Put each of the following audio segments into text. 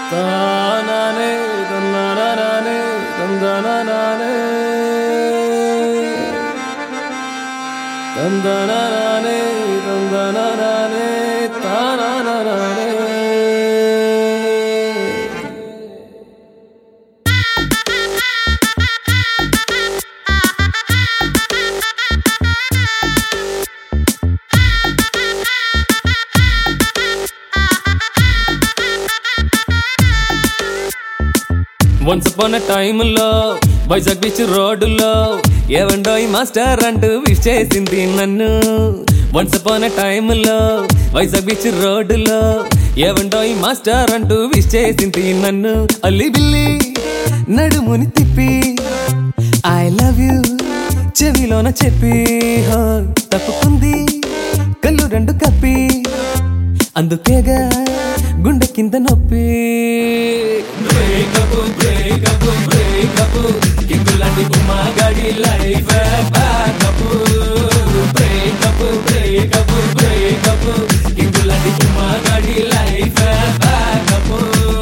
తానానే తన్నానానే తందనానానే తందనానానే తందనానానే తానానానే once upon టైంలో Vizag beach రోడ్డులో ఏవండోయ్ master అంటూ విష్ చేసింది నన్ను వన్స్ అపాన్ టైంలో వైజాగ్ బీచ్ రోడ్డులో ఏవండోయ్ మాస్టర్ అంటూ విష్ చేసింది నన్ను అల్లి బిల్లి నడుముని తిప్పి ఐ లవ్ యూ చెవిలోన చెప్పి హో, తప్పుకుంది కళ్ళు రెండు కప్పి అందుకేగా గుండె కింద నొప్పి బ్రేకప్ బ్రేకప్ బ్రేకప్ కింగులాంటి ఉమ్మగాడి life backup breakup breakup breakup కింగులాంటి ఉమ్మగాడి లైఫ్ బ్యాకప్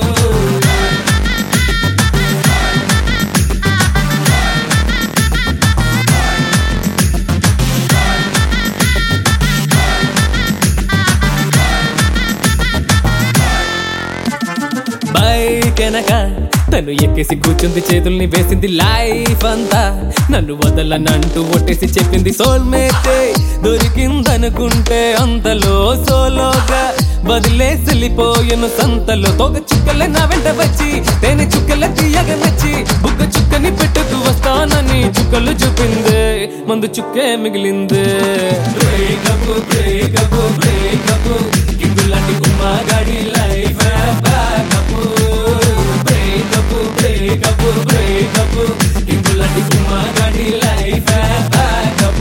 బైక్ వెనక తను ఎక్కేసి కూర్చుంది చేతుల్ని వేసింది లైఫ్ అంతా నన్ను వదలనంటూ ఒట్టేసి చెప్పింది సోల్మేట్ దొరికిందనుకుంటే అంతలో సోలోగా వదిలేసి వెళ్ళిపోయాను సంతలో తోక చుక్కలే నా వెంట వచ్చి తేనె చుక్కలే తీయగా నచ్చి బుగ్గ చుక్కని పెట్టుకు వస్తానని చుక్కలు చూపింది మందు చుక్కే మిగిలింది బ్రేకప్ బ్రేకప్ బ్రేకప్ కింగులాంటి ఉమ్మగాడి life backup breakup breakup breakup కింగులాంటి ఉమ్మగాడి లైఫ్ బ్యాకప్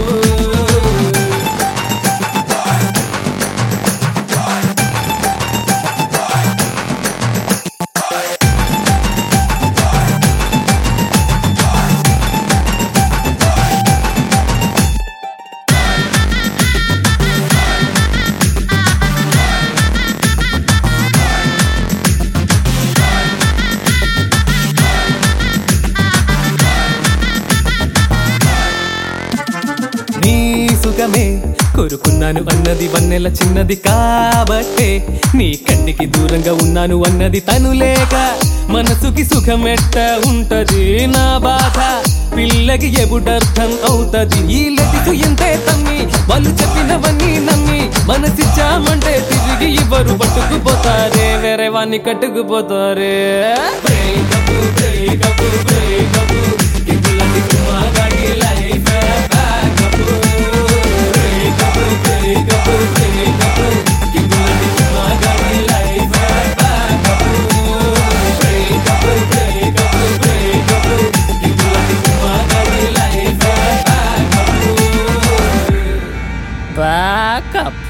నీ సుఖమే కోరుకున్నాను అన్నది వన్నెల చిన్నది కాబట్టే నీ కంటికి దూరంగా ఉన్నాను అన్నది తను లేక మనసుకి సుఖమెట్ట ఉంటది నా బాధ పిల్లకి ఎప్పుడర్థం అవుతది ఈ లతికు ఎంతే తమ్మి వాళ్ళు చెప్పినవన్నీ నమ్మి మనసిచ్చామంటే తిరిగి ఇవ్వరు పట్టుకుపోతారే వేరే వాణ్ణి కట్టుకుపోతారే బ్రేకప్ బ్రేకప్ బ్రేకప్ ఇట్లాంటి కుమాగాడి life backup breakup breakup breakup ఇట్లాంటి కుమాగాడి life backup breakup breakup breakup ఇట్లాంటి కుమాగాడి లైఫ్ బ్యాకప్ బ్యాకప్